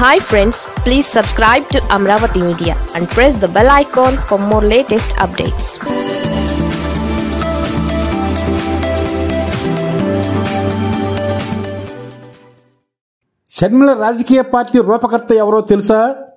hi friends please subscribe to Amaravati media and press the bell icon for more latest updates Sharmila రాజకీయ party రూపకర్త ఎవరో తెలుసా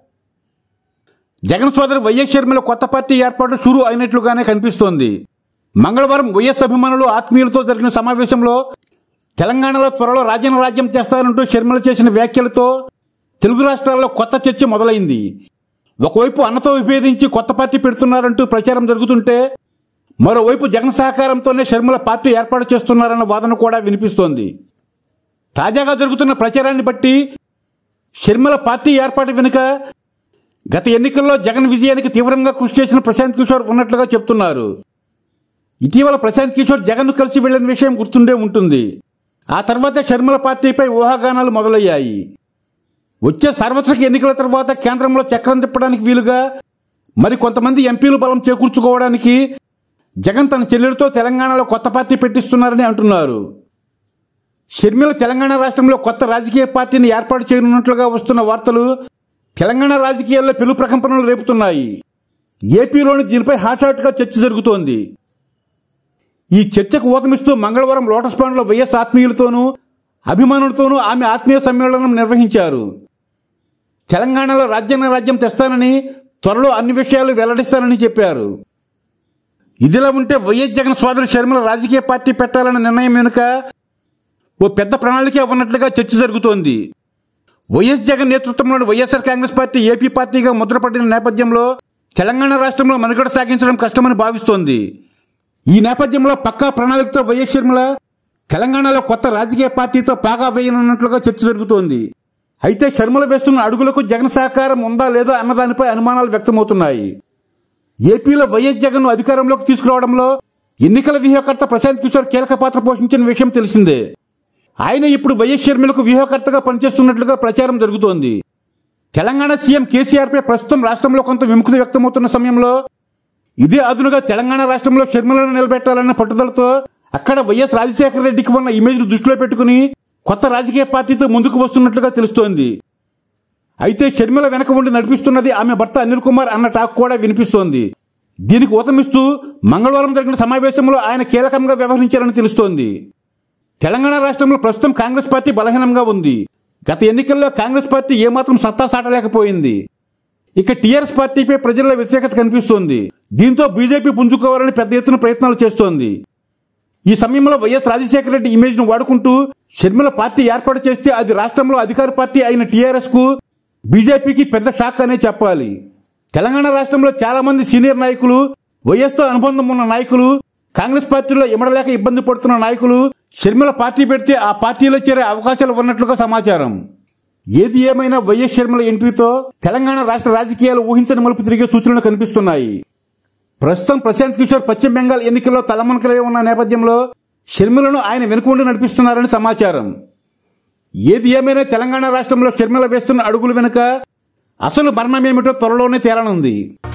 జగన్ సోదరి YS Sharmila కొత్త party ఏర్పాటు షురు అయినట్లుగానే కనిపిస్తోంది మంగళవారం వైఎస్ అభిమానులు ఆత్మీయులతో జరిగిన సమావేశంలో తెలంగాణలో త్వరలో రాజ్యాంగ రాజ్యం చేస్తారంటూ షర్మిల చేసిన వ్యాఖ్యలతో తెలుగు రాష్ట్రాల్లో కొత్త చర్చ మొదలైంది ఒకవైపు అన్నతో విభేదించి కొత్త పార్టీ పెడుతున్నారంటూ ప్రచారం జరుగుతుంటే మరోవైపు జగన్ సహకారంతోనే షర్మిల పార్టీ ఏర్పాటు చేస్తున్నారన్న వాదన కూడా వినిపిస్తోంది తాజాగా జరుగుతున్న ప్రచారాన్ని బట్టి షర్మిల పార్టీ ఏర్పాటు వెనుక గత ఎన్నికల్లో జగన్ విజయానికి తీవ్రంగా కృషి చేసిన ప్రశాంత్ కిషోర్ ఉన్నట్లుగా చెప్తున్నారు ఇటీవల ప్రశాంత్ కిషోర్ జగన్ కలిసి వెళ్లిన విషయం గుర్తుండే ఉంటుంది ఆ తర్వాత షర్మిల పార్టీపై ఊహాగానాలు మొదలయ్యాయి వచ్చే సార్వత్రిక ఎన్నికల తర్వాత కేంద్రంలో చక్రం తిప్పడానికి వీలుగా మరి కొంతమంది ఎంపీలు బలం చేకూర్చుకోవడానికి జగన్ తన చెల్లెలతో తెలంగాణలో కొత్త పార్టీ పెట్టిస్తున్నారని అంటున్నారు షర్మిల తెలంగాణ రాష్ట్రంలో కొత్త రాజకీయ పార్టీని ఏర్పాటు చేయనున్నట్లుగా వస్తున్న వార్తలు తెలంగాణ రాజకీయాల్లో పెను ప్రకంపనలు రేపుతున్నాయి ఏపీలోని దీనిపై హాట్ హాట్గా చర్చ జరుగుతోంది ఈ చర్చకు ఊతమిస్తూ మంగళవారం లోటస్ పాండ్లో వైఎస్ ఆత్మీయులతోనూ అభిమానులతోనూ ఆమె ఆత్మీయ సమ్మేళనం నిర్వహించారు తెలంగాణలో రాజ్యాంగ రాజ్యం తెస్తానని త్వరలో అన్ని విషయాలు వెల్లడిస్తానని చెప్పారు ఇదిలా ఉంటే వైఎస్ జగన్ సోదరి షర్మిల రాజకీయ పార్టీ పెట్టాలన్న నిర్ణయం వెనుక ఓ పెద్ద ప్రణాళిక ఉన్నట్లుగా చర్చ జరుగుతోంది వైఎస్ జగన్ నేతృత్వంలోని వైఎస్ఆర్ కాంగ్రెస్ పార్టీ ఏపీ పార్టీగా ముద్రపడిన నేపథ్యంలో తెలంగాణ రాష్ట్రంలో మనుగడ సాగించడం కష్టమని భావిస్తోంది ఈ నేపథ్యంలో పక్కా ప్రణాళికతో వైఎస్ షర్మిల తెలంగాణలో కొత్త రాజకీయ పార్టీతో పాగా వేయనున్నట్లుగా చర్చ జరుగుతోంది అయితే షర్మిల వేస్తున్న అడుగులకు జగన్ సహకారం ఉందా లేదా అన్నదానిపై అనుమానాలు వ్యక్తమవుతున్నాయి ఏపీలో వైఎస్ జగన్ అధికారంలోకి తీసుకురావడంలో ఎన్నికల వ్యూహకర్త ప్రశాంత్ కిషోర్ కీలక పాత్ర పోషించిన విషయం తెలిసిందే ఆయన ఇప్పుడు వైఎస్ షర్మిలకు వ్యూహకర్తగా పనిచేస్తున్నట్లుగా ప్రచారం జరుగుతోంది తెలంగాణ సీఎం కేసీఆర్ పై ప్రస్తుతం రాష్ట్రంలో కొంత విముఖత వ్యక్తమవుతున్న సమయంలో ఇదే అదునుగా తెలంగాణ రాష్ట్రంలో షర్మిలను నిలబెట్టాలన్న పట్టుదలతో అక్కడ వైఎస్ రాజశేఖర రెడ్డికి ఉన్న ఇమేజ్ దృష్టిలో పెట్టుకుని కొత్త రాజకీయ పార్టీతో ముందుకు వస్తున్నట్లుగా తెలుస్తోంది అయితే షర్మిల వెనక ఉండి నడిపిస్తున్నది ఆమె భర్త అనిల్ కుమార్ అన్న టాక్ కూడా వినిపిస్తోంది దీనికి ఊతమిస్తూ మంగళవారం జరిగిన సమావేశంలో ఆయన కీలకంగా వ్యవహరించారని తెలుస్తోంది తెలంగాణ రాష్ట్రంలో ప్రస్తుతం కాంగ్రెస్ పార్టీ బలహీనంగా ఉంది గత ఎన్నికల్లో కాంగ్రెస్ పార్టీ ఏమాత్రం సత్తా సాటలేకపోయింది ఇక టీఆర్ఎస్ పార్టీపై ప్రజల్లో వ్యతిరేకత కనిపిస్తోంది దీంతో బీజేపీ పుంజుకోవాలని పెద్ద ఎత్తున ప్రయత్నాలు చేస్తోంది ఈ సమయంలో వైఎస్ రాజశేఖర రెడ్డి ఇమేజ్ ను వాడుకుంటూ షర్మిల పార్టీ ఏర్పాటు చేస్తే అది రాష్ట్రంలో అధికార పార్టీ అయిన టీఆర్ఎస్ కు బీజేపీకి పెద్ద షాక్ అనే చెప్పాలి తెలంగాణ రాష్ట్రంలో చాలా మంది సీనియర్ నాయకులు వైఎస్తో అనుబంధం ఉన్న నాయకులు కాంగ్రెస్ పార్టీలో ఇమడలేక ఇబ్బంది పడుతున్న నాయకులు షర్మిల పార్టీ పెడితే ఆ పార్టీలో చేరే అవకాశాలు ఉన్నట్లుగా సమాచారం ఏది ఏమైనా వైఎస్ షర్మిల ఎంట్రీతో తెలంగాణ రాష్ట్ర రాజకీయాలు ఊహించని మలుపు తిరిగే సూచనలు కనిపిస్తున్నాయి ప్రస్తుతం ప్రశాంత్ కిషోర్ పశ్చిమ బెంగాల్ ఎన్నికల్లో తలమునకలే ఉన్న నేపథ్యంలో షర్మిలను ఆయన వెనుకుండి నడిపిస్తున్నారని సమాచారం ఏది ఏమైనా తెలంగాణ రాష్ట్రంలో షర్మిల వేస్తున్న అడుగులు వెనుక అసలు మరణమేమిటో త్వరలోనే తేలనుంది